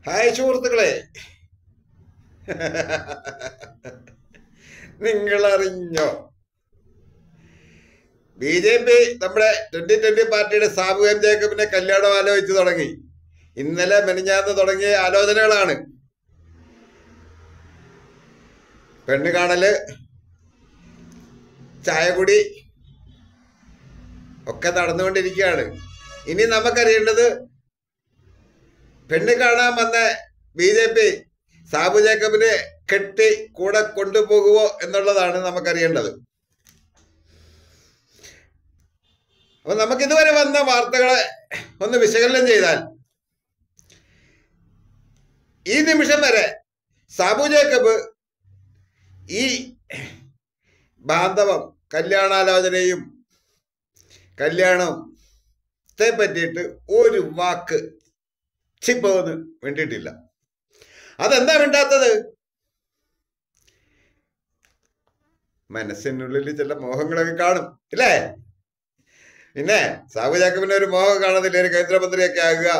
hi സുഹൃത്തുക്കളെ നിങ്ങൾ അറിഞ്ഞോ ബി ജെ പി നമ്മുടെ ട്വന്റി ട്വന്റി പാർട്ടിയുടെ സാബു എം ജേക്കബിന്റെ കല്യാണം ആലോചിച്ച് തുടങ്ങി ഇന്നലെ മെനിഞ്ഞാന്ന് തുടങ്ങിയ ആലോചനകളാണ് പെണ്ണ് കാണല് ചായകുടി ഒക്കെ നടന്നുകൊണ്ടിരിക്കുകയാണ് ഇനി നമുക്കറിയേണ്ടത് പെണ്ണ് കാണാൻ വന്ന ബി ജെ പി സാബു ജേക്കബിനെ കെട്ടി കൂടെ കൊണ്ടുപോകുമോ എന്നുള്ളതാണ് നമുക്കറിയേണ്ടത് അപ്പൊ നമുക്ക് ഇതുവരെ വന്ന വാർത്തകളെ ഒന്ന് വിശകലനം ചെയ്താൽ ഈ നിമിഷം വരെ സാബു ജേക്കബ് ഈ ബാന്ധവം കല്യാണാലോചനയും കല്യാണത്തെ പറ്റിയിട്ട് ഒരു വാക്ക് ചിപ്പോന്ന് വേണ്ടിയിട്ടില്ല അതെന്താ വേണ്ടാത്തത് മനസ്സിനുള്ളിൽ ചില മോഹങ്ങളൊക്കെ കാണും ഇല്ലേ പിന്നെ സാബു ജാക്കബിന് ഒരു മോഹം കാണുന്നില്ല ഒരു കേന്ദ്രമന്ത്രിയൊക്കെ ആകുക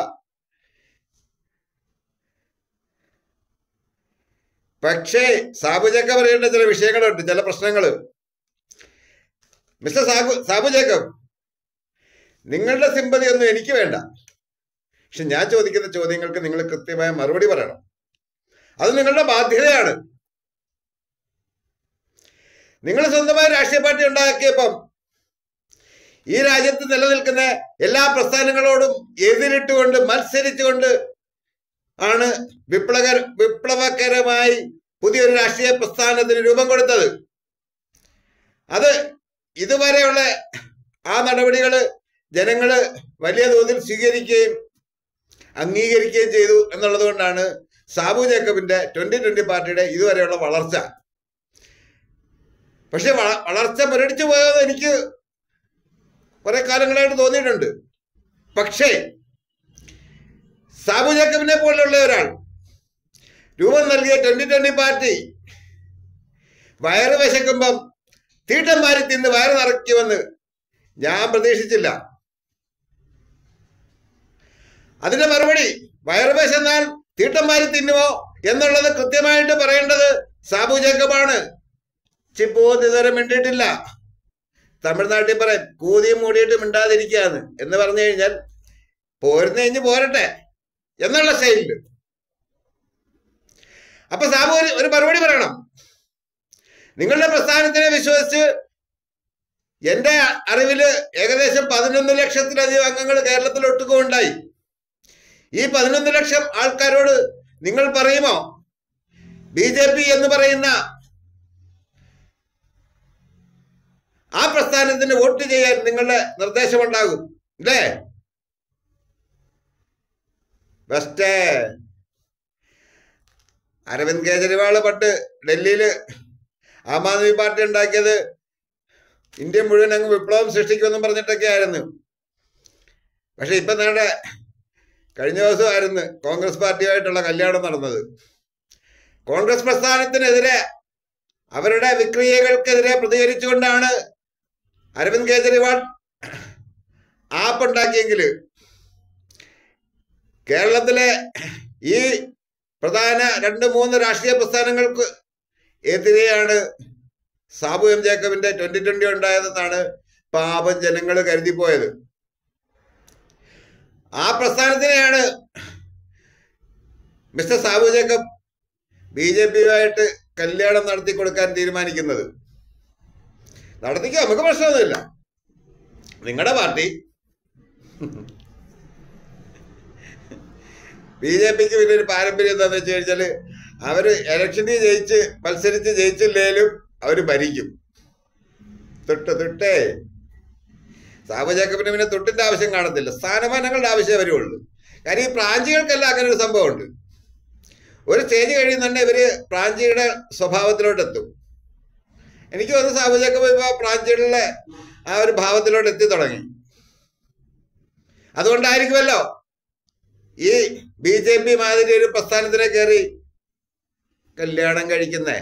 പക്ഷേ സാബു ജേക്കബ് അറിയേണ്ട ചില വിഷയങ്ങളുണ്ട് ചില പ്രശ്നങ്ങൾ മിസ്റ്റർ സാബു സാബു ജേക്കബ് നിങ്ങളുടെ സിമ്പതി ഒന്നും എനിക്ക് വേണ്ട പക്ഷെ ഞാൻ ചോദിക്കുന്ന ചോദ്യങ്ങൾക്ക് നിങ്ങൾ കൃത്യമായ മറുപടി പറയണം അത് നിങ്ങളുടെ ബാധ്യതയാണ് നിങ്ങൾ സ്വന്തമായ രാഷ്ട്രീയ പാർട്ടി ഉണ്ടാക്കിയപ്പം ഈ രാജ്യത്ത് നിലനിൽക്കുന്ന എല്ലാ പ്രസ്ഥാനങ്ങളോടും എതിരിട്ടുകൊണ്ട് മത്സരിച്ചുകൊണ്ട് ആണ് വിപ്ലവകര വിപ്ലവകരമായി പുതിയൊരു രാഷ്ട്രീയ പ്രസ്ഥാനത്തിന് രൂപം കൊടുത്തത് അത് ഇതുവരെയുള്ള ആ നടപടികൾ ജനങ്ങള് വലിയ തോതിൽ സ്വീകരിക്കുകയും അംഗീകരിക്കുകയും ചെയ്തു എന്നുള്ളത് കൊണ്ടാണ് സാബു ജേക്കബിന്റെ ട്വന്റി ട്വന്റി പാർട്ടിയുടെ ഇതുവരെയുള്ള വളർച്ച പക്ഷെ വള- വളർച്ച മുരടിച്ചു പോയത് എനിക്ക് കുറെ കാലങ്ങളായിട്ട് തോന്നിയിട്ടുണ്ട് പക്ഷേ സാബു ജേക്കബിനെ പോലുള്ള ഒരാൾ രൂപം നൽകിയ ട്വന്റി ട്വന്റി പാർട്ടി വയറ് വിശക്കുമ്പം തീട്ടം മാറി തിന്ന് വയറ് നിറയ്ക്കുമെന്ന് ഞാൻ പ്രതീക്ഷിച്ചില്ല അതിന്റെ മറുപടി വയറ് വിശന്നാൽ തീട്ടം മാറി തിന്നുമോ എന്നുള്ളത് കൃത്യമായിട്ട് പറയേണ്ടത് സാബു ജേക്കബാണ് ചിപ്പോ ഇതുവരെ മിണ്ടിയിട്ടില്ല തമിഴ്നാട്ടിൽ പറയും കൂതിയും മൂടിയിട്ട് മിണ്ടാതിരിക്കാന്ന് എന്ന് പറഞ്ഞു കഴിഞ്ഞാൽ പോരുന്ന കഴിഞ്ഞ് പോരട്ടെ എന്നുള്ള സ്റ്റൈലില് അപ്പൊ സാബു ഒരു- ഒരു മറുപടി പറയണം നിങ്ങളുടെ പ്രസ്ഥാനത്തിനെ വിശ്വസിച്ച് എന്റെ അറിവില് ഏകദേശം പതിനൊന്ന് ലക്ഷത്തിലധികം അംഗങ്ങൾ കേരളത്തിൽ ഒട്ടുകയുണ്ടായി ഈ പതിനൊന്ന് ലക്ഷം ആൾക്കാരോട് നിങ്ങൾ പറയുമോ ബി ജെ പി എന്ന് പറയുന്ന ആ പ്രസ്ഥാനത്തിന് വോട്ട് ചെയ്യാൻ നിങ്ങളുടെ നിർദ്ദേശമുണ്ടാകും അല്ലേ ബെസ്റ്റ് അരവിന്ദ് കെജ്രിവാൾ പണ്ട് ഡൽഹിയിൽ ആം ആദ്മി പാർട്ടി ഉണ്ടാക്കിയത് ഇന്ത്യ മുഴുവൻ അങ്ങ് വിപ്ലവം സൃഷ്ടിക്കുമെന്നും പറഞ്ഞിട്ടൊക്കെ ആയിരുന്നു പക്ഷെ ഇപ്പൊ നേടെ കഴിഞ്ഞ ദിവസമായിരുന്നു കോൺഗ്രസ് പാർട്ടിയുമായിട്ടുള്ള കല്യാണം നടന്നത് കോൺഗ്രസ് പ്രസ്ഥാനത്തിനെതിരെ അവരുടെ വിക്രിയകൾക്കെതിരെ പ്രതികരിച്ചുകൊണ്ടാണ് അരവിന്ദ് കെജ്രിവാൾ ആപ്പ് ഉണ്ടാക്കിയെങ്കിൽ കേരളത്തിലെ ഈ പ്രധാന രണ്ട് മൂന്ന് രാഷ്ട്രീയ പ്രസ്ഥാനങ്ങൾക്ക് എതിരെയാണ് സാബു എം ജേക്കബിന്റെ ട്വന്റി ട്വന്റി ഉണ്ടായതെന്നാണ് പാപം ജനങ്ങൾ കരുതിപ്പോയത് ആ പ്രസ്ഥാനത്തിനെയാണ് mister Sabu Jacob B J പിയുമായിട്ട് കല്യാണം നടത്തി കൊടുക്കാൻ തീരുമാനിക്കുന്നത് നടത്തിക്കോ നമുക്ക് പ്രശ്നമൊന്നുമില്ല നിങ്ങളുടെ പാർട്ടി ബി ജെ പിക്ക് പിന്നെ ഒരു പാരമ്പര്യം എന്താന്ന് വെച്ച് കഴിഞ്ഞാല് അവര് ഇലക്ഷനിൽ ജയിച്ച് മത്സരിച്ച് ജയിച്ചില്ലേലും അവര് ഭരിക്കും തൊട്ട് തൊട്ടേ സാബു ജേക്കബിന് പിന്നെ തൊട്ടിന്റെ ആവശ്യം കാണത്തില്ല സ്ഥാനമാനങ്ങളുടെ ആവശ്യമേ വരുള്ളൂ കാര്യം ഈ പ്രാഞ്ചികൾക്കെല്ലാം അങ്ങനെ ഒരു സംഭവമുണ്ട് ഒരു സ്റ്റേജ് കഴിയുന്നുണ്ടെങ്കിൽ ഇവര് പ്രാഞ്ചിയുടെ സ്വഭാവത്തിലോട്ട് എത്തും എനിക്ക് തോന്നുന്നു സാബു ജേക്കബ് ഇപ്പൊ പ്രാഞ്ചികളിലെ ആ ഒരു ഭാവത്തിലോട്ട് എത്തി തുടങ്ങി അതുകൊണ്ടായിരിക്കുമല്ലോ ഈ ബി ജെ പി മാതിരി ഒരു പ്രസ്ഥാനത്തിനെ കയറി കല്യാണം കഴിക്കുന്നേ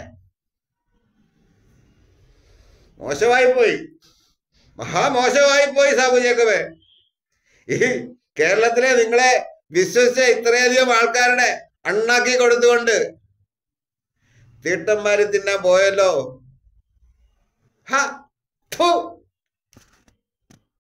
മോശമായി പോയി മഹാമോശമായി പോയി സാബു ജേക്കബേ ഈ കേരളത്തിലെ നിങ്ങളെ വിശ്വസിച്ച ഇത്രയധികം ആൾക്കാരുടെ അണ്ണാക്കി കൊടുത്തുകൊണ്ട് തീട്ടന്മാര് തിന്നാൻ പോയല്ലോ